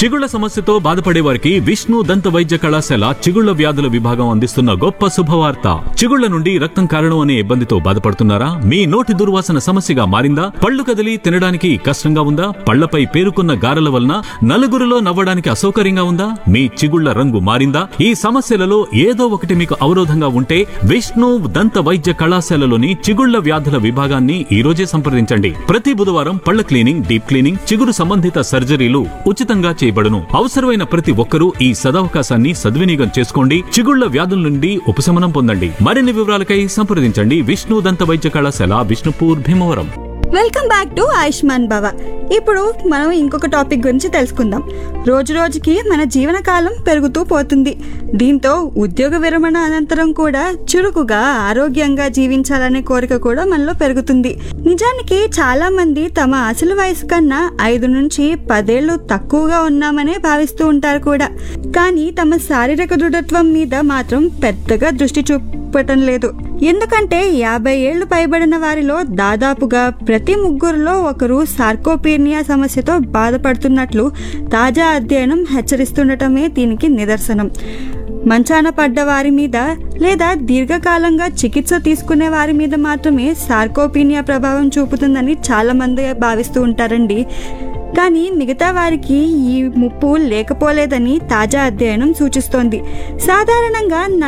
చిగుళ్ల సమస్యతో బాధపడే వారికి విష్ణు దంత వైద్య కళాశాల చిగుళ్ల వ్యాధుల విభాగం అందిస్తున్న గొప్ప శుభవార్త చిగుళ్ల నుండి రక్తం కారణం అనే ఇబ్బందితో బాధపడుతున్నారా మీ నోటి దుర్వాసన సమస్యగా మారిందా పళ్ళు కదిలి తినడానికి కష్టంగా ఉందా పళ్లపై పేరుకున్న గారెల వలన నలుగురిలో నవ్వడానికి అసౌకర్యంగా ఉందా మీ చిగుళ్ల రంగు మారిందా ఈ సమస్యలలో ఏదో ఒకటి మీకు అవరోధంగా ఉంటే విష్ణు దంత వైద్య కళాశాలలోని చిగుళ్ల వ్యాధుల విభాగాన్ని ఈ రోజే సంప్రదించండి ప్రతి బుధవారం పళ్ల క్లీనింగ్ డీప్ క్లీనింగ్ చిగురు సంబంధిత సర్జరీలు ఉచితంగా చేయబడును అవసరమైన ప్రతి ఒక్కరూ ఈ సదవకాశాన్ని సద్వినియోగం చేసుకోండి చిగుళ్ల వ్యాధుల నుండి ఉపశమనం పొందండి మరిన్ని వివరాలకై సంప్రదించండి విష్ణు దంత వైద్య కళాశాల Vishnupur Bhimavaram welcome back to Ayushman Bhava ఇప్పుడు మనం ఇంకొక టాపిక్ గురించి తెలుసుకుందాం రోజు రోజుకి మన జీవనకాలం పెరుగుతూ పోతుంది దీంతో ఉద్యోగ విరమణ అనంతరం కూడా చురుకుగా ఆరోగ్యంగా జీవించాలనే కోరిక కూడా మనలో పెరుగుతుంది నిజానికి చాలా మంది తమ అసలు వయసు కన్నా ఐదు నుంచి పదేళ్లు తక్కువగా ఉన్నామనే భావిస్తూ ఉంటారు కూడా కానీ తమ శారీరక దృఢత్వం మీద మాత్రం పెద్దగా దృష్టి చూపటం లేదు ఎందుకంటే యాభై ఏళ్లు పైబడిన వారిలో దాదాపుగా ప్రతి ముగ్గురులో ఒకరు సార్కోపీనియా సమస్యతో బాధపడుతున్నట్లు తాజా అధ్యయనం హెచ్చరిస్తుండటమే దీనికి నిదర్శనం మంచాన పడ్డ వారి మీద లేదా దీర్ఘకాలంగా చికిత్స తీసుకునే వారి మీద మాత్రమే సార్కోపీనియా ప్రభావం చూపుతుందని చాలా మంది భావిస్తూ ఉంటారండి కానీ మిగతా వారికి ఈ ముప్పు లేకపోలేదని తాజా అధ్యయనం సూచిస్తోంది సాధారణంగా